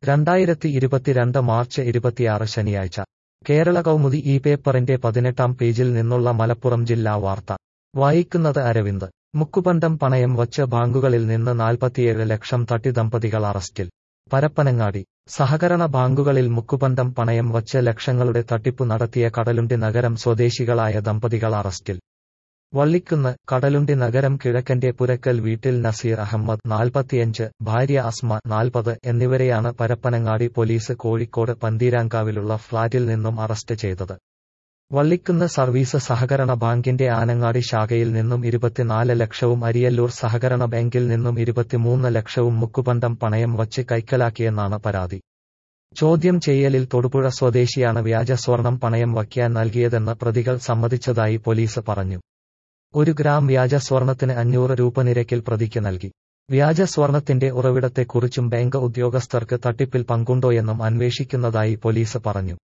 രണ്ടായിരത്തി ഇരുപത്തിരണ്ട് മാർച്ച് ഇരുപത്തിയാറ് ശനിയാഴ്ച കേരള കൗമുദി ഈ പേപ്പറിന്റെ പതിനെട്ടാം പേജിൽ നിന്നുള്ള മലപ്പുറം ജില്ലാ വാർത്ത വായിക്കുന്നത് അരവിന്ദ് മുക്കുപണ്ടം പണയം വച്ച് ബാങ്കുകളിൽ നിന്ന് നാൽപ്പത്തിയേഴ് ലക്ഷം തട്ടി ദമ്പതികൾ അറസ്റ്റിൽ പരപ്പനങ്ങാടി സഹകരണ ബാങ്കുകളിൽ മുക്കുപണ്ടം പണയം വച്ച് ലക്ഷങ്ങളുടെ തട്ടിപ്പു നടത്തിയ കടലുണ്ടി നഗരം സ്വദേശികളായ ദമ്പതികൾ അറസ്റ്റിൽ വള്ളിക്കുന്ന് കടലുണ്ടി നഗരം കിഴക്കന്റെ പുരക്കൽ വീട്ടിൽ നസീർ അഹമ്മദ് നാൽപ്പത്തിയഞ്ച് ഭാര്യ അസ്മ നാൽപ്പത് എന്നിവരെയാണ് പരപ്പനങ്ങാടി പോലീസ് കോഴിക്കോട് പന്തീരാങ്കാവിലുള്ള ഫ്ളാറ്റിൽ നിന്നും അറസ്റ്റ് ചെയ്തത് വള്ളിക്കുന്ന് സർവീസ് സഹകരണ ബാങ്കിന്റെ ആനങ്ങാടി ശാഖയിൽ നിന്നും ഇരുപത്തിനാല് ലക്ഷവും അരിയല്ലൂർ സഹകരണ ബാങ്കിൽ നിന്നും ഇരുപത്തിമൂന്ന് ലക്ഷവും മുക്കുപണ്ടം പണയം വച്ച് കൈക്കലാക്കിയെന്നാണ് പരാതി ചോദ്യം ചെയ്യലിൽ തൊടുപുഴ സ്വദേശിയാണ് വ്യാജ സ്വർണം പണയം വയ്ക്കാൻ നൽകിയതെന്ന് പ്രതികൾ സമ്മതിച്ചതായി പോലീസ് പറഞ്ഞു ഒരു ഗ്രാം വ്യാജ സ്വർണത്തിന് അഞ്ഞൂറ് രൂപ നിരക്കിൽ പ്രതിക്ക് നൽകി വ്യാജ സ്വർണത്തിന്റെ ഉറവിടത്തെക്കുറിച്ചും ബാങ്ക് ഉദ്യോഗസ്ഥർക്ക് തട്ടിപ്പിൽ പങ്കുണ്ടോയെന്നും അന്വേഷിക്കുന്നതായി പോലീസ് പറഞ്ഞു